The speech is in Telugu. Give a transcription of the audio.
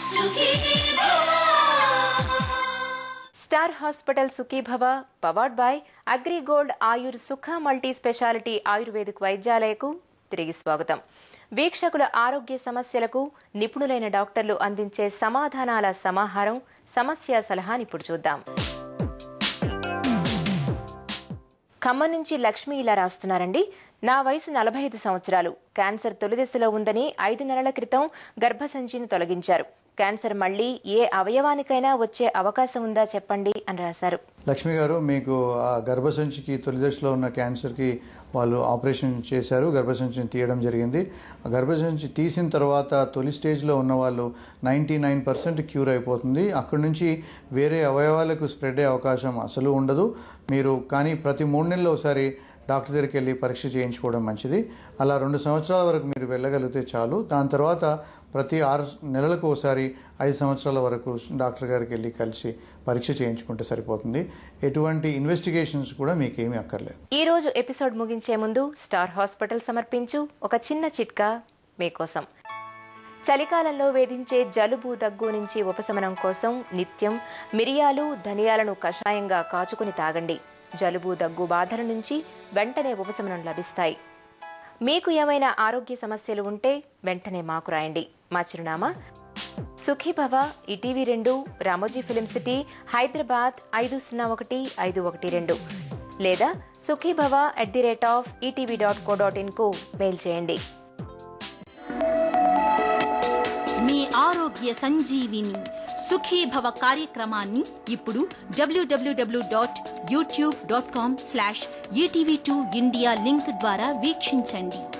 star hospital Sukhibhava powered by AgriGold Ayur Sukha multi speciality ayurvedic వైద్యాలయకు తిరిగి స్వాగతం వీక్షకుల ఆరోగ్య సమస్యలకు నిపుణులైన డాక్టర్లు అందించే సమాధానాల సమాహారం సమస్య సలహాని ఇప్పుడు చూద్దాం ఖమ్మం నుంచి లక్ష్మి ఇలా రాస్తున్నారండి నా వయసు నలభై ఐదు సంవత్సరాలు క్యాన్సర్ తొలి దశలో ఉందని ఐదు నెలల క్రితం గర్భసంచిని తొలగించారు క్యాన్సర్ మళ్లీ ఏ అవయవానికైనా వచ్చే అవకాశం ఉందా చెప్పండి అని రాశారు లక్ష్మి గారు మీకు ఆ గర్భసంచికి తొలి దశలో ఉన్న క్యాన్సర్కి వాళ్ళు ఆపరేషన్ చేశారు గర్భసంచిని తీయడం జరిగింది ఆ గర్భసంచి తీసిన తర్వాత తొలి స్టేజ్లో ఉన్న వాళ్ళు నైంటీ నైన్ పర్సెంట్ క్యూర్ అయిపోతుంది అక్కడి నుంచి వేరే అవయవాలకు స్ప్రెడ్ అయ్యే అవకాశం అసలు ఉండదు మీరు కానీ ప్రతి మూడు నెలలు ఒకసారి డాక్టర్ దగ్గరికి వెళ్ళి పరీక్ష చేయించుకోవడం మంచిది అలా రెండు సంవత్సరాల వరకు మీరు వెళ్ళగలిగితే చాలు దాని తర్వాత ప్రతి ఆరు నెలలకు ఒకసారి ఐదు సంవత్సరాల వరకు డాక్టర్ గారికి వెళ్ళి కలిసి పరీక్ష చేయించుకుంటే సరిపోతుంది ఎటువంటి ఇన్వెస్టిగేషన్స్ కూడా మీకేమీ అక్కర్లేదు ఈ రోజు ఎపిసోడ్ ముగించే ముందు స్టార్ హాస్పిటల్ సమర్పించు ఒక చిన్న చిట్కా మీకోసం చలికాలంలో వేధించే జలుబు దగ్గు నుంచి ఉపశమనం కోసం నిత్యం మిరియాలు ధనియాలను కషాయంగా కాచుకుని తాగండి జలుబు దగ్గు బాధల నుంచి వెంటనే ఉపశమనం లభిస్తాయి మీకు ఏమైనా ఆరోగ్య సమస్యలు ఉంటే వెంటనే మాకు రాయండి మా చిరునామా సుఖీభవ ఈటీవీ రెండు రామోజీ ఫిలిం సిటీ హైదరాబాద్ ఐదు సున్నా ఒకటి ఐదు ఒకటి రెండు లేదా Sukhibhava at the rate of ETV dot co dot ఇన్కు మెయిల్ చేయండి మీ ఆరోగ్య సంజీవిని సుఖీభవ కార్యక్రమాన్ని ఇప్పుడు WWW dot YouTube dot com slash ETV two India link ద్వారా వీక్షించండి